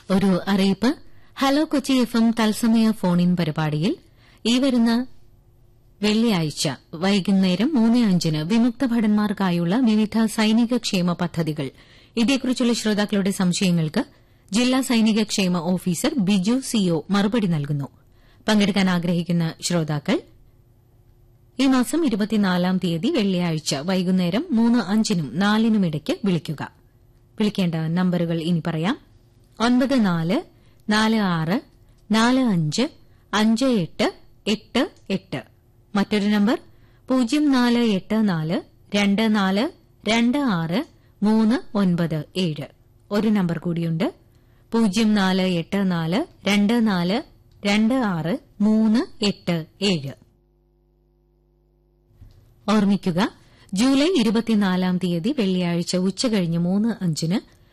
ഒരു അറിയിപ്പ് hello Kochi FM എം തത്സമയ ഫോൺ ഇൻ പരിപാടിയിൽ ഈ വരുന്ന വെള്ളിയാഴ്ച വൈകുന്നേരം മൂന്ന് അഞ്ചിന് വിമുക്ത ഭടന്മാർക്കായുള്ള വിവിധ സൈനിക ക്ഷേമ പദ്ധതികൾ ഇതേക്കുറിച്ചുള്ള ശ്രോതാക്കളുടെ സംശയങ്ങൾക്ക് ജില്ലാ സൈനിക ക്ഷേമ ഓഫീസർ ബിജു സിഒ മറുപടി നൽകുന്നു പങ്കെടുക്കാൻ ആഗ്രഹിക്കുന്ന ശ്രോതാക്കൾ ഈ മാസം ഇരുപത്തിനാലാം തീയതി വെള്ളിയാഴ്ച വൈകുന്നേരം മൂന്ന് അഞ്ചിനും നാലിനും ഇടയ്ക്ക് വിളിക്കുക വിളിക്കേണ്ട നമ്പറുകൾ ഇനി പറയാം ഒൻപത് നാല് നാല് ആറ് നാല് അഞ്ച് അഞ്ച് എട്ട് എട്ട് എട്ട് മറ്റൊരു നമ്പർ പൂജ്യം നാല് എട്ട് നാല് രണ്ട് നാല് രണ്ട് ആറ് മൂന്ന് ഒൻപത് ഏഴ് ഒരു നമ്പർ കൂടിയുണ്ട് പൂജ്യം നാല് എട്ട് നാല് രണ്ട് നാല് രണ്ട് ആറ് മൂന്ന് എട്ട് ഏഴ് ഓർമ്മിക്കുക ജൂലൈ ഇരുപത്തിനാലാം തീയതി വെള്ളിയാഴ്ച ഉച്ചകഴിഞ്ഞ് മൂന്ന് അഞ്ചിന്